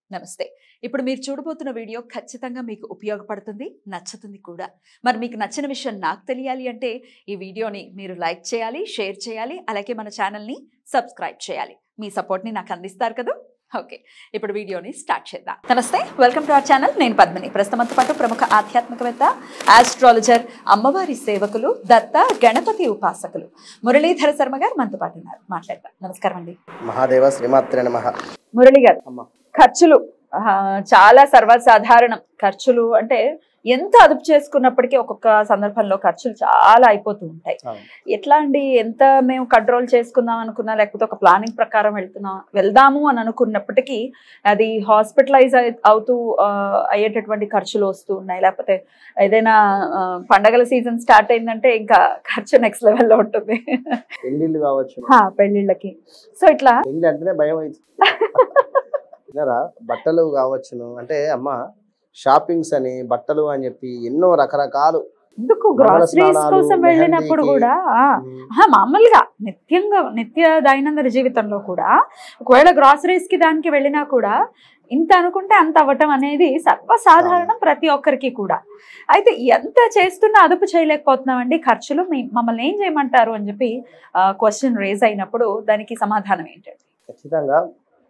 నమస్తే ఇప్పుడు మీరు చూడబోతున్న వీడియో ఖచ్చితంగా మీకు ఉపయోగపడుతుంది నచ్చుతుంది కూడా మరి మీకు నచ్చిన విషయం నాకు తెలియాలి అంటే ఈ వీడియోని మీరు లైక్ చేయాలి షేర్ చేయాలి అలాగే మన ఛానల్ని సబ్స్క్రైబ్ చేయాలి మీ సపోర్ట్ని నాకు అందిస్తారు కదా ఓకే ఇప్పుడు వీడియోని స్టార్ట్ చేద్దాం నమస్తే వెల్కమ్ టు అవర్ ఛానల్ నేను పద్మిని ప్రస్తుతంతో పాటు ప్రముఖ ఆధ్యాత్మికవేత్త ఆస్ట్రాలజర్ అమ్మవారి సేవకులు దత్త గణపతి ఉపాసకులు మురళీధర శర్మ గారు మనతో పాటు ఉన్నారు మాట్లాడతాం నమస్కారం అండి మహాదేవ శ్రీమాత్రే నమ మురళి గారు అమ్మ. ఖర్చులు ఆ, చాలా సర్వసాధారణం ఖర్చులు అంటే ఎంత అదుపు చేసుకున్నప్పటికీ ఒక్కొక్క సందర్భంలో ఖర్చులు చాలా అయిపోతూ ఉంటాయి ఎట్లా అండి ఎంత మేము కంట్రోల్ చేసుకుందాం అనుకున్నా లేకపోతే ఒక ప్లానింగ్ ప్రకారం వెళ్తున్నాం వెళ్దాము అని అనుకున్నప్పటికీ అది హాస్పిటలైజ్ అవుతూ ఆ, అయ్యేటటువంటి ఖర్చులు వస్తూ ఉన్నాయి లేకపోతే ఏదైనా ఆ, పండగల సీజన్ స్టార్ట్ అయిందంటే ఇంకా ఖర్చు నెక్స్ట్ లెవెల్లో ఉంటుంది పెళ్లిళ్ళు కావచ్చు హా, పెళ్ళిళ్ళకి సో ఇట్లా పెళ్లి అంటేనే భయం అయింది విన్నారా బట్టలు కావచ్చును అంటే అమ్మ షాపింగ్స్ అని బట్టలు అని చెప్పి ఎన్నో రకరకాలు ఎందుకు మంగళ గ్రాసరీస్ స్నానాలు, కోసం వెళ్ళినప్పుడు మెహందీకి. కూడా ఆ, ఆహా, మామూలుగా నిత్యంగా నిత్య దైనందిన జీవితంలో కూడా ఒకవేళ గ్రాసరీస్ కి దానికి వెళ్ళినా కూడా ఇంత అనుకుంటే అంత అవ్వటం అనేది సర్వసాధారణం ప్రతి ఒక్కరికి కూడా అయితే ఎంత చేస్తున్నా అదుపు చేయలేకపోతున్నామండి ఖర్చులు మీ- మమ్మల్ని ఏం చేయమంటారు అని చెప్పి క్వశ్చన్ రేజ్ అయినప్పుడు దానికి సమాధానం ఏంటండి ఖచ్చితంగా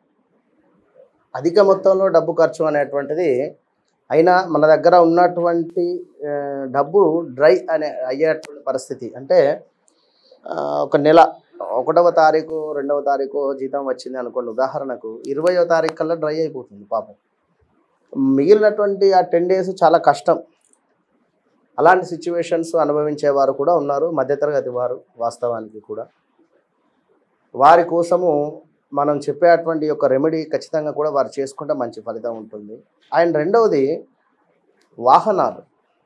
అధిక మొత్తంలో డబ్బు ఖర్చు అనేటువంటిది అయినా మన దగ్గర ఉన్నటువంటి ఆ, డబ్బు డ్రై అనే అయ్యేటువంటి పరిస్థితి అంటే ఆ, ఒక నెల ఒకటవ తారీఖు రెండవ తారీఖు జీతం వచ్చింది అనుకోండి ఉదాహరణకు ఇరవయో తారీఖు కల్లా డ్రై అయిపోతుంది పాపం మిగిలినటువంటి ఆ టెన్ డేస్ చాలా కష్టం అలాంటి సిచ్యువేషన్స్ అనుభవించే వారు కూడా ఉన్నారు మధ్యతరగతి వారు వాస్తవానికి కూడా వారి కోసము మనం చెప్పేటువంటి యొక్క రెమెడీ ఖచ్చితంగా కూడా వారు చేసుకుంటే మంచి ఫలితం ఉంటుంది అండ్ రెండవది వాహనాలు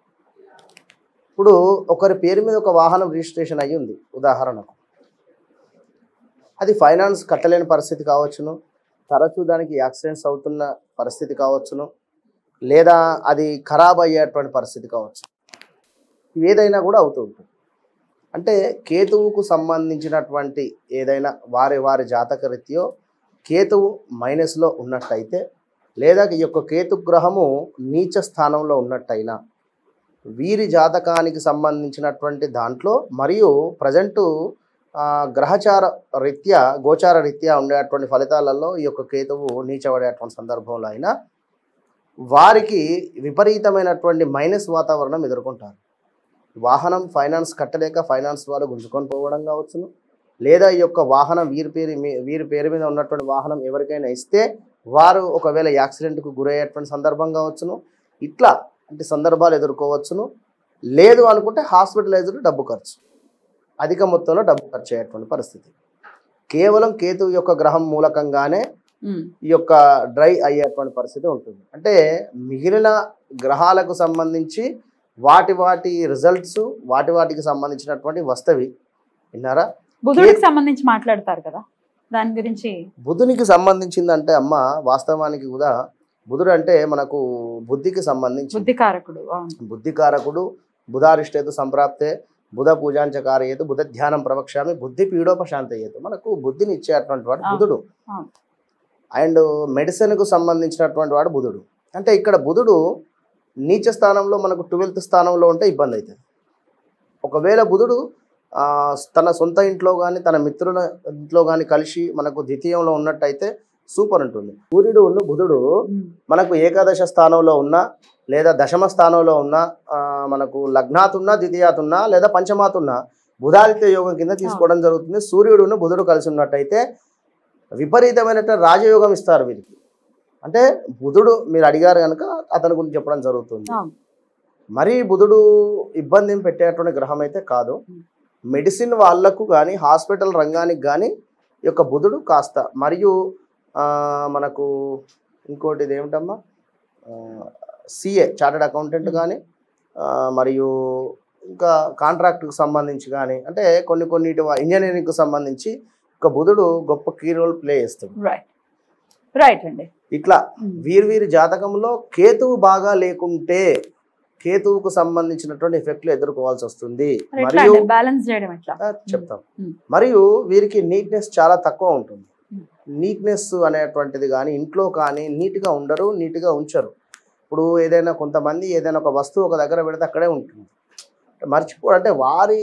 ఇప్పుడు ఒకరి పేరు మీద ఒక వాహనం రిజిస్ట్రేషన్ అయ్యి ఉంది ఉదాహరణకు అది ఫైనాన్స్ కట్టలేని పరిస్థితి కావచ్చును తరచూ దానికి యాక్సిడెంట్స్ అవుతున్న పరిస్థితి కావచ్చును లేదా అది ఖరాబ్ అయ్యేటువంటి పరిస్థితి కావచ్చు ఏదైనా కూడా అవుతూ ఉంటుంది అంటే కేతువుకు సంబంధించినటువంటి ఏదైనా వారి వారి జాతక రీత్యో కేతువు మైనస్లో ఉన్నట్టయితే లేదా ఈ యొక్క కేతు గ్రహము నీచ స్థానంలో ఉన్నట్టయినా వీరి జాతకానికి సంబంధించినటువంటి దాంట్లో మరియు ప్రజెంటు గ్రహచార రీత్యా గోచార రీత్యా ఉండేటువంటి ఫలితాలలో ఈ యొక్క కేతువు నీచబడేటువంటి సందర్భంలో అయినా వారికి విపరీతమైనటువంటి మైనస్ వాతావరణం ఎదుర్కొంటారు వాహనం ఫైనాన్స్ కట్టలేక ఫైనాన్స్ వాళ్ళు గుంజుకొని పోవడం కావచ్చును లేదా ఈ యొక్క వాహనం వీరి పేరు మీ- వీరి పేరు మీద ఉన్నటువంటి వాహనం ఎవరికైనా ఇస్తే వారు ఒకవేళ యాక్సిడెంట్కు గురయ్యేటువంటి సందర్భం కావచ్చును ఇట్లా అంటే సందర్భాలు ఎదుర్కోవచ్చును లేదు అనుకుంటే హాస్పిటలైజ్డ్ డబ్బు ఖర్చు అధిక మొత్తంలో డబ్బు ఖర్చు అయ్యేటువంటి పరిస్థితి కేవలం కేతు యొక్క గ్రహం మూలకంగానే ఉమ్, ఈ యొక్క డ్రై అయ్యేటువంటి పరిస్థితి ఉంటుంది అంటే మిగిలిన గ్రహాలకు సంబంధించి వాటి వాటి రిజల్ట్స్ వాటి వాటికి సంబంధించినటువంటి వస్తవి విన్నారా బుధుడికి సంబంధించి మాట్లాడతారు కదా దాని గురించి బుధునికి సంబంధించిందంటే అమ్మ వాస్తవానికి కూడా బుధుడు అంటే మనకు బుద్ధికి సంబంధించి బుద్ధికారకుడు అవును బుద్ధికారకుడు బుధారిష్టేతు సంప్రాప్తే బుధ పూజాంచకారయేతు బుధ ధ్యానం ప్రవక్ష్యామి బుద్ధి పీడోపశాంతయ్యేతు మనకు బుద్ధిని ఇచ్చేటువంటి వాడు అవును. బుధుడు అవును. అండ్ మెడిసిన్కు సంబంధించినటువంటి వాడు బుధుడు అంటే ఇక్కడ బుధుడు నీచ స్థానంలో మనకు ట్వెల్త్ స్థానంలో ఉంటే ఇబ్బంది అవుతుంది ఒకవేళ బుధుడు ఆ, తన సొంత ఇంట్లో కానీ తన మిత్రుల ఇంట్లో కానీ కలిసి మనకు ద్వితీయంలో ఉన్నట్టయితే సూపర్ ఉంటుంది సూర్యుడు ఉన్న బుధుడు ఉమ్, మనకు ఏకాదశ స్థానంలో ఉన్నా లేదా దశమ స్థానంలో ఉన్నా ఆ, మనకు లగ్నాత్ ఉన్నా ద్వితీయాత్ ఉన్నా లేదా పంచమాత్ ఉన్నా బుధాదిత్య యోగం కింద తీసుకోవడం జరుగుతుంది సూర్యుడును బుధుడు కలిసి ఉన్నట్టయితే విపరీతమైన రాజయోగం ఇస్తారు వీరికి అంటే బుధుడు మీరు అడిగారు కనుక అతని గురించి చెప్పడం జరుగుతుంది అవును. మరీ బుధుడు ఇబ్బందిని పెట్టేటువంటి గ్రహం అయితే కాదు Hmm. మెడిసిన్ వాళ్లకు కానీ హాస్పిటల్ రంగానికి కానీ ఈ యొక్క బుధుడు కాస్త మరియు ఆ, మనకు ఇంకోటి ఇది ఏమిటమ్మా సిఏ చార్టెడ్ అకౌంటెంట్ కానీ మరియు ఇంకా కాంట్రాక్ట్కి సంబంధించి కానీ అంటే కొన్ని కొన్ని ఇంజనీరింగ్కి సంబంధించి ఒక బుధుడు గొప్ప కీ రోల్ ప్లే చేస్తాడు రైట్ రైట్ అండి ఇట్లా ఉమ్, వీరి వీరి జాతకంలో కేతువు బాగా లేకుంటే కేతువుకు సంబంధించినటువంటి ఎఫెక్ట్లు ఎదుర్కోవాల్సి వస్తుంది మరి ఎట్లా మరియు అండి బ్యాలెన్స్ చేయడం ఎట్లా ఆ, చెప్తాం ఉమ్. మరియు వీరికి నీట్నెస్ చాలా తక్కువ ఉంటుంది Hmm. నీట్నెస్ అనేటువంటిది కానీ ఇంట్లో కానీ నీట్గా ఉండరు నీట్గా ఉంచరు ఇప్పుడు ఏదైనా కొంతమంది ఏదైనా ఒక వస్తువు ఒక దగ్గర పెడితే అక్కడే ఉంటుంది మర్చిపో అంటే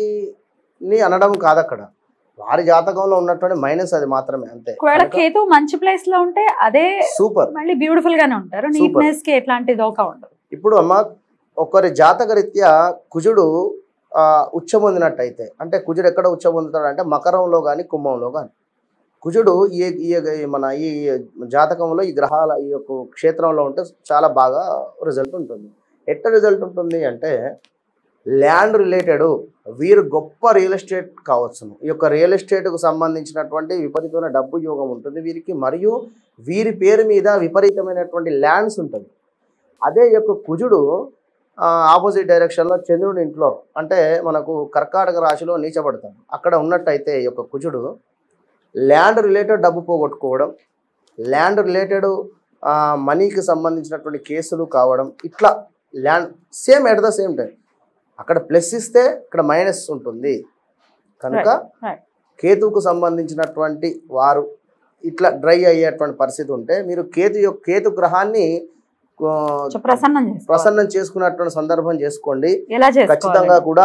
వారిని అనడం కాదు అక్కడ వారి జాతకంలో ఉన్నటువంటి మైనస్ అది మాత్రమే అంతే ఒకవేళ కేతు మంచి ప్లేస్ లో ఉంటే అదే సూపర్ మళ్ళీ బ్యూటిఫుల్ గానే ఉంటారు Super. నీట్నెస్ కి ఎట్లాంటి దోకా ఉండదు ఇప్పుడు అమ్మ ఒకరి జాతక రీత్యా కుజుడు ఆ, ఉచ్చ పొందినట్టయితే అంటే కుజుడు ఎక్కడ ఉచ్చ పొందుతాడు అంటే మకరంలో కానీ కుంభంలో కానీ కుజుడు ఈ ఈ ఈ మన ఈ జాతకంలో ఈ గ్రహాల ఈ యొక్క క్షేత్రంలో ఉంటే చాలా బాగా రిజల్ట్ ఉంటుంది ఎట్ట రిజల్ట్ ఉంటుంది అంటే ల్యాండ్ రిలేటెడ్ వీరు గొప్ప రియల్ ఎస్టేట్ కావచ్చును ఈ యొక్క రియల్ ఎస్టేట్కు సంబంధించినటువంటి విపరీతమైన డబ్బు యోగం ఉంటుంది వీరికి మరియు వీరి పేరు మీద విపరీతమైనటువంటి ల్యాండ్స్ ఉంటుంది అదే ఈ యొక్క కుజుడు ఆపోజిట్ డైరెక్షన్లో చంద్రుని ఇంట్లో అంటే మనకు కర్కాటక రాశిలో నీచబడతాం అక్కడ ఉన్నట్టయితే ఈ యొక్క కుజుడు ల్యాండ్ రిలేటెడ్ డబ్బు పోగొట్టుకోవడం ల్యాండ్ రిలేటెడ్ మనీకి సంబంధించినటువంటి కేసులు కావడం ఇట్లా land same at the same time అక్కడ ప్లస్ ఇస్తే ఇక్కడ మైనస్ ఉంటుంది కనుక Right, right. కేతువుకు సంబంధించినటువంటి వారు ఇట్లా డ్రై అయ్యేటువంటి పరిస్థితి ఉంటే మీరు కేతు యొక్క కేతు గ్రహాన్ని ఆ, సో ప్రసన్నం చేసుకోవాలి ప్రసన్నం చేసుకున్నటువంటి సందర్భం చేసుకోండి ఎలా ఖచ్చితంగా చేసుకోవాలి కూడా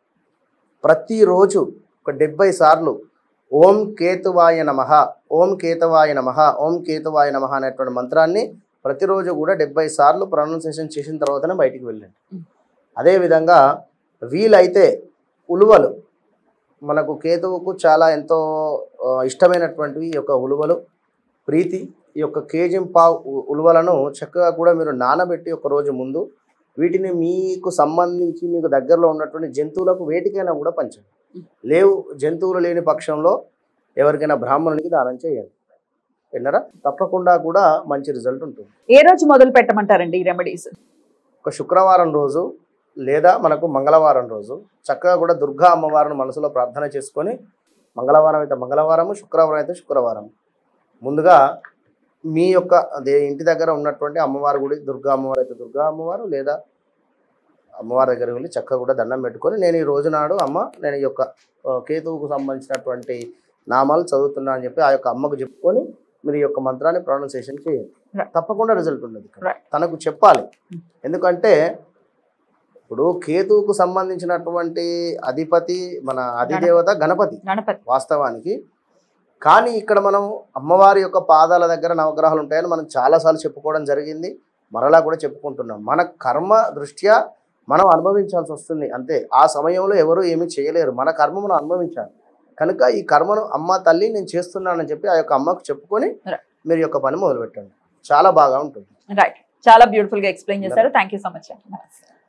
ప్రతిరోజు ఒక డెబ్బై సార్లు ఓం కేతువాయ నమ ఓం కేతవాయ నమ ఓం కేతువాయ నమ అనేటువంటి మంత్రాన్ని ప్రతిరోజు కూడా డెబ్బై సార్లు ప్రొనౌన్సియేషన్ చేసిన తర్వాతనే బయటికి వెళ్ళండి Mm. అదేవిధంగా వీలైతే ఉలువలు మనకు కేతువుకు చాలా ఎంతో ఆ, ఇష్టమైనటువంటివి ఈ యొక్క ఉలువలు ప్రీతి ఈ యొక్క కేజింపావు ఉ- ఉలువలను చక్కగా కూడా మీరు నానబెట్టి ఒక రోజు ముందు వీటిని మీకు సంబంధించి మీకు దగ్గరలో ఉన్నటువంటి జంతువులకు వేటికైనా కూడా పంచండి లేవు జంతువులు లేని పక్షంలో ఎవరికైనా బ్రాహ్మణునికి దానం చేయండి విన్నారా తప్పకుండా కూడా మంచి రిజల్ట్ ఉంటుంది ఏ రోజు మొదలు పెట్టమంటారండి ఈ రెమెడీస్ ఒక శుక్రవారం రోజు లేదా మనకు మంగళవారం రోజు చక్కగా కూడా దుర్గా అమ్మవారిని మనసులో ప్రార్థన చేసుకొని మంగళవారం అయితే మంగళవారము శుక్రవారం అయితే శుక్రవారం ముందుగా మీ యొక్క అదే ఇంటి దగ్గర ఉన్నటువంటి అమ్మవారి గుడి దుర్గా అమ్మవారు అయితే దుర్గా అమ్మవారు లేదా అమ్మవారి దగ్గరికి వెళ్ళి చక్కగా కూడా దండం పెట్టుకొని నేను ఈ రోజు నాడు అమ్మ నేను ఈ యొక్క ఆ, కేతువుకు సంబంధించినటువంటి నామాలు చదువుతున్నా అని చెప్పి ఆ యొక్క అమ్మకు చెప్పుకొని మీరు ఈ యొక్క మంత్రాన్ని ప్రొనౌన్సియేషన్ చేయండి Right. తప్పకుండా రిజల్ట్ ఉండదు ఇక్కడ. Right. తనకు చెప్పాలి ఎందుకంటే ఇప్పుడు కేతువుకు సంబంధించినటువంటి అధిపతి మన అధిదేవత గణపతి గణపతి వాస్తవానికి కానీ ఇక్కడ మనం అమ్మవారి యొక్క పాదాల దగ్గర నవగ్రహాలు ఉంటాయని మనం చాలాసార్లు చెప్పుకోవడం జరిగింది మరలా కూడా చెప్పుకుంటున్నాం మన కర్మ దృష్ట్యా మనం అనుభవించాల్సి వస్తుంది అంతే ఆ సమయంలో ఎవరు ఏమీ చేయలేరు మన కర్మ మనం అనుభవించాలి కనుక ఈ కర్మను అమ్మ తల్లి నేను చేస్తున్నానని చెప్పి ఆ యొక్క అమ్మకు చెప్పుకొని Right. మీరు ఈ యొక్క పని మొదలు పెట్టండి చాలా బాగా ఉంటుంది రైట్ చాలా బ్యూటిఫుల్ గా ఎక్స్ప్లెయిన్ చేశారు థ్యాంక్ యూ సో మచ్